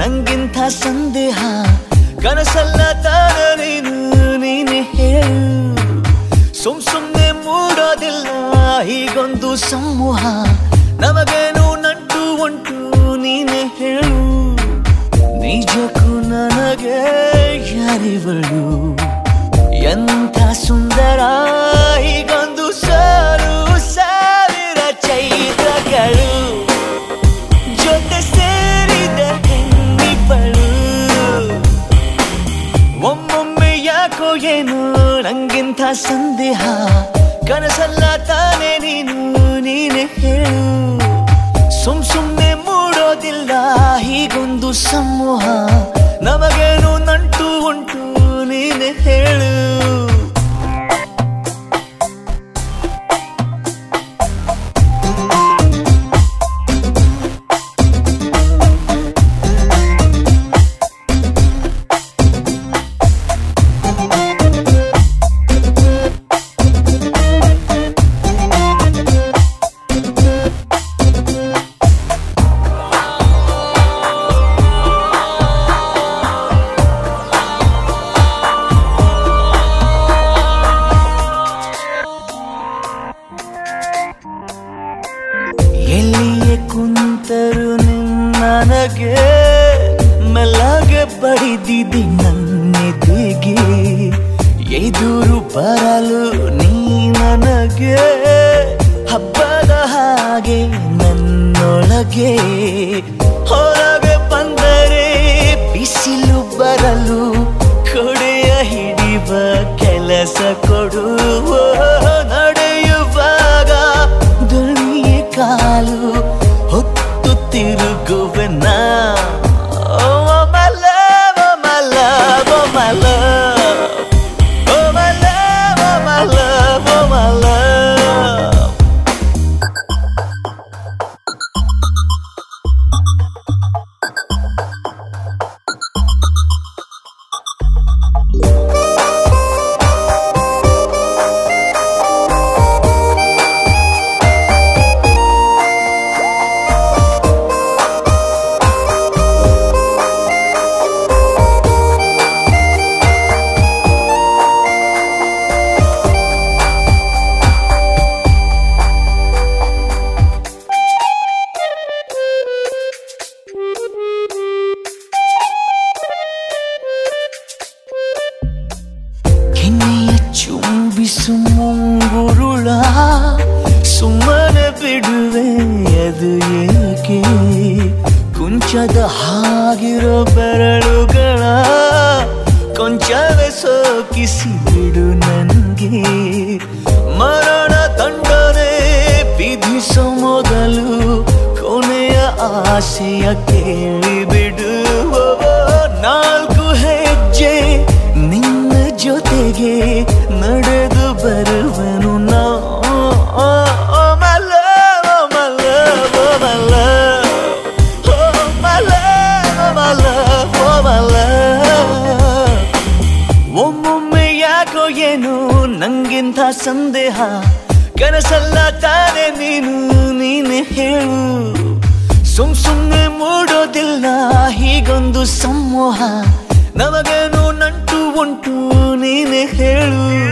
ನಂಗಿಂಥ ಸಂದೇಹ ಕನಸಲ್ಲ ತಾನ ನೀನು ನೀನೆ ಹೇಳು ಸುಮ್ ಸುಮ್ನೆ ಮೂಡೋದಿಲ್ಲ ಹೀಗೊಂದು ಸಮೂಹ ನಮಗೇನು ನಂಟು ಉಂಟು ನೀನೆ ಹೇಳು ನಿಜಕ್ಕೂ ನನಗೆ ಯಾರಿವಳು ಎಂಥ ಸುಂದರ ಹೀಗೊಂದು ಸಾಲು ಸಾವಿರ ಚೈತ್ರಗಳು ಜೊತೆ ಸೇರಿದ ಹೆಣ್ಣಿಬ್ಬಳು ಒಮ್ಮೊಮ್ಮೆ ಯಾಕೋ ಏನು ನಂಗಿಂಥ ಸಂದೇಹ ಕನಸಲ್ಲ ತಾನೇ ನೀನು ನೀನೆ ಹೇಳು ಸುಮ್ ಸುಮ್ನೆ ಮೂಡೋದಿಲ್ಲ ಹೀಗೊಂದು ಸಮೂಹ ನಮಗೇನು ನಂಟು ಉಂಟು ನೀನೆ ಹೇಳು ಎಲ್ಲಿಯೇ ಕುಂತರು ನನಗೆ ಮೆಲ್ಲಗೆ ಬಡಿದಿದ್ದಿ ನನ್ನೆದೆಗೆ ಎದುರು ಬರಲು ನೀ ನನಗೆ ಹಬ್ಬದ ಹಾಗೆ ನನ್ನೊಳಗೆ ಹೊರಗೆ ಬಂದರೆ ಬಿಸಿಲು ಬರಲು ಕೊಡೆಯ ಹಿಡಿವ ಕೆಲಸ ಕೊಡು ನಡೆಯುವಾಗ ದಣಿಯ ಕಾಲು ಹೊತ್ತು ತಿರುಗುವೆನ ಓ ಮಲ ಓ ಮಲ ಓ ಮಲ ಓ ಮಲ ಓ ಮಲ ಓ ಮಲ ಕೆನ್ನೆಯ ಚುಂಬಿಸು ಮುಂಗುರುಳ ಸುಮ್ಮನೆ ಬಿಡುವೆ ಅದು ಏಕೆ ಕುಂಚದ ಹಾಗಿರೋ ಬೆರಳುಗಳ ಕೊಂಚವೇ ಸೋಕಿಸಿ ಬಿಡು ನನಗೆ ಮರಣ ದಂಡನೆ ವಿಧಿಸೋ ಮೊದಲು ಕೊನೆಯ ಆಸೆಯ ಕೇಳಿಬಿಡು ನಾಲ್ಕು ಹೆಜ್ಜೆ ನಿನ್ನ ಜೊತೆಗೆ ನಡೆದು ಬರುವನು ನಾ ಓ ಮಲ್ಲ ಓ ಮಲ್ಲ ಓ ಮಲ್ಲ ಓ ಮಲ್ಲ ಓ ಮಲ್ಲ ಓ ಮಲ್ಲ ಒಮ್ಮೊಮ್ಮೆ ಯಾಕೋ ಏನು ನಂಗಿಂಥ ಸಂದೇಹ ಕನಸಲ್ಲ ತಾನೇ ನೀನು ನೀನೆ ಹೇಳು ಸುಮ್ ಸುಮ್ನೆ ಮೂಡೋದಿಲ್ಲ ಹೀಗೊಂದು ಸಮೂಹ ನಮಗೇನು ನಂಟು ಉಂಟು ನೀನೆ ಹೇಳು